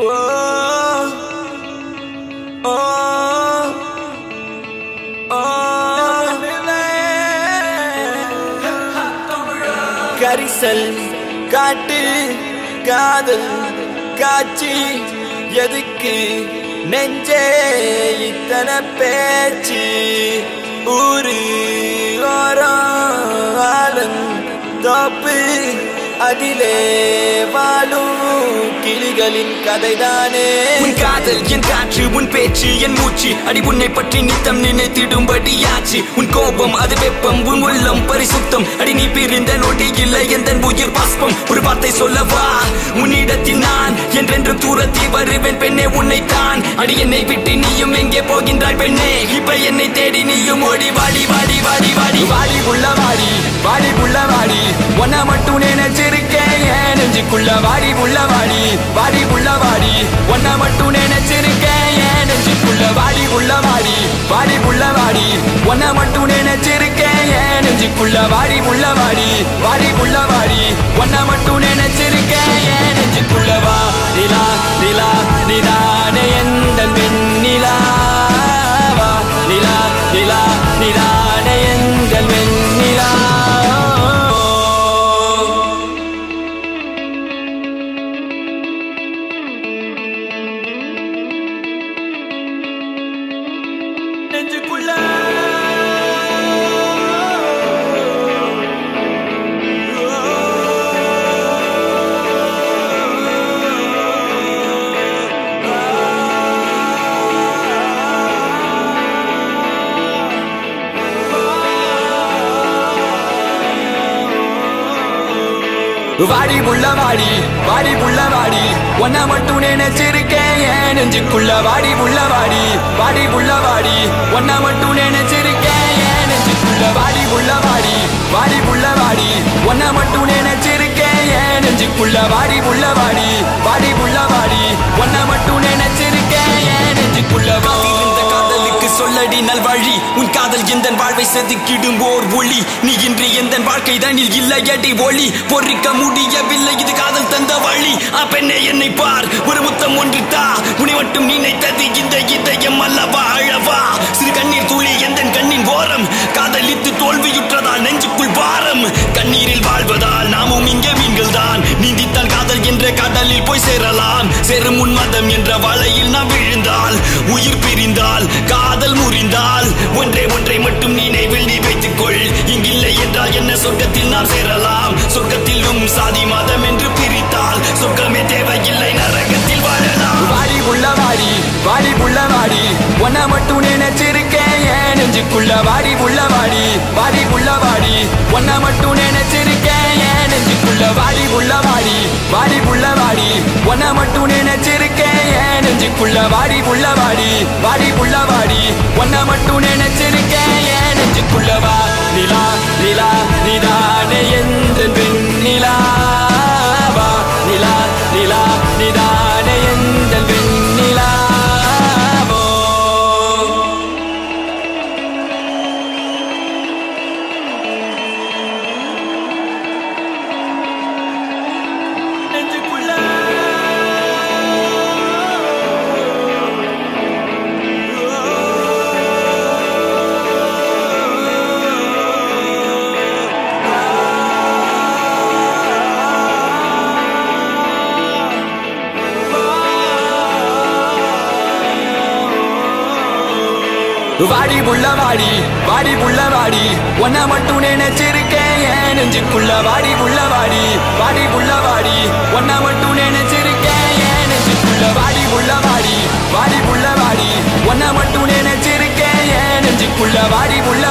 கரிசல் காட்டு காதல் காட்சி எதுக்கு நெஞ்சே இத்தனை பேச்சு ஊரு ஓரம் ஆளும் தோப்பு அதிலே வாழும் கிளிகளின் கதைதானே உன் காதல் என் காற்று உன் பேச்சு என் மூச்சு அடி உன்னை பற்றி நித்தம் நினைத்திடும்படியாச்சு உன் கோபம் அது வெப்பம் உன் உள்ளம் பரிசுத்தம் அடி நீ பிரிந்த நோட்டி இல்லை எந்த உயிர் பாஸ்பம் ஒரு வார்த்தை சொல்லவா உன்னிடத்தில் நான் என்றென்று தூரத்தி வருவேன் பெண்ணே உன்னைத்தான் அடி என்னை விட்டு நீயும் எங்கே போகின்றாய் பெண்ணே இப்ப என்னை தேடி நீயும் ஓடி வாடி வாடி வாடி வாடி வாடி உள்ள வாடி வாடி உள்ள வாடி ஒன்ன மட்டும் நினைச்சிருக்கேன் என் நெஞ்சுக்குள்ள வாடி உள்ள வாடி வாடி உள்ள வாடி ஒன்ன மட்டும் நினைச்சிருக்கேன் என் நெஞ்சுக்குள்ள வாடி உள்ள வாடி வாடி உள்ள வாடி ஒன்ன மட்டும் நினைச்சிருக்கேன் என் நெஞ்சுக்குள்ள வாடி உள்ள வாடி வாடி உள்ள வாடி ஒன்ன மட்டும் நினைச்சிருக்கேன் என் நெஞ்சுக்குள்ள வா நிலா நிலா நிதானே எந்த வெண்ணிலா வா நிலா நிலா நிதானே எந்த வெண்ணிலா நெஞ்சுக்குள்ள வாடி புள்ள வாடி வாடி புள்ள வாடி ஒன்ன மட்டும் நினைச்சிருக்கேன் என் நெஞ்சுக்குள்ள வாடி புள்ள வாடி வாடி புள்ள வாடி ஒன்ன மட்டும் நினைச்சிருக்கேன் என் நெஞ்சுக்குள்ள வாடி புள்ள வாடி வாடி புள்ள வாடி ஒன்ன மட்டும் நினைச்சிருக்கேன் என் நெஞ்சுக்குள்ள வாடி புள்ள வாடி வாடி புள்ள வாடி ஒன்ன மட்டும் நினைச்சிருக்கேன் என் நெஞ்சுக்குள்ள காத்திருந்த காதலுக்கு சொல்லடி நல்வழி உன் காதல் எந்த வாழ்வை செதுக்கிடும் ஓர் ஒளி நீ இன்று எந்த வாழ்க்கை தனில் இல்லையடி ஒளி பொறிக்க முடியவில்லை இது காதல் தந்த வழி ஆ பெண்ணே என்னை பார் ஒரு முத்தம் ஒன்று தா உன்னை மட்டும் நினைத்தது இந்த இதயம் அல்லவா அழவா சிறு கண்ணீர் துளி எந்த கண்ணின் ஓரம் காதலித்து தோல்வியுற்றதால் நெஞ்சுக்குள் பாரம் கண்ணீரில் வாழ்வதால் நாமும் இங்கே மீன்கள் தான் நீந்தித்தால் காதல் என்ற கடலில் போய் சேரலாம் சேரும் உன்மதம் என்ற வலையில் நாம் விழுந்தால் உயிர் பிரிந்தால் காதல் முறிந்தால் ஒன்றே ஒன்றை மட்டும் நினைவில் நீ வைத்துக் கொள் இங்கில்லை என்றால் என்ன சொர்க்கத்தில் நாம் சேரலாம் சொர்க்கத்திலும் சாதி மதம் என்று பிரித்தால் சொர்க்கமே தேவையில்லை நரகத்தில் வாழலாம் வாடி புள்ள வாடி வாடி புள்ள வாடி ஒன்ன மட்டும் நினைச்சிருக்கேன் என் நெஞ்சுக்குள்ள வாடி புள்ள வாடி வாடி புள்ள வாடி ஒன்ன மட்டும் நினைச்சிருக்கேன் என் நெஞ்சுக்குள்ள வாடி புள்ள வாடி வாடி புள்ள வாடி ஒன்ன மட்டும் நினைச்சிருக்கேன் என் நெஞ்சுக்குள்ள வாடி புள்ள வாடி வாடி புள்ள வாடி ஒன்ன மட்டும் நினைச்சிருக்கேன் என் நெஞ்சுக்குள்ள வா நிலா நிலா நிதானே எந்த வெண்ணிலா வா நிலா நிலா நிதானே எந்த வெண்ணிலா வோ நெஞ்சுக்குள்ள வாடி புள்ள வாடி வாடி புள்ள வாடி ஒன்ன மட்டும் நினைச்சிருக்கேன் என் நெஞ்சுக்குள்ள வாடி புள்ள வாடி வாடி புள்ள வாடி ஒன்ன மட்டும் நினைச்சிருக்கேன் என் நெஞ்சுக்குள்ள வாடி புள்ள வாடி வாடி புள்ள வாடி ஒன்ன மட்டும் நினைச்சிருக்கேன் என் நெஞ்சுக்குள்ள வாடி புள்ள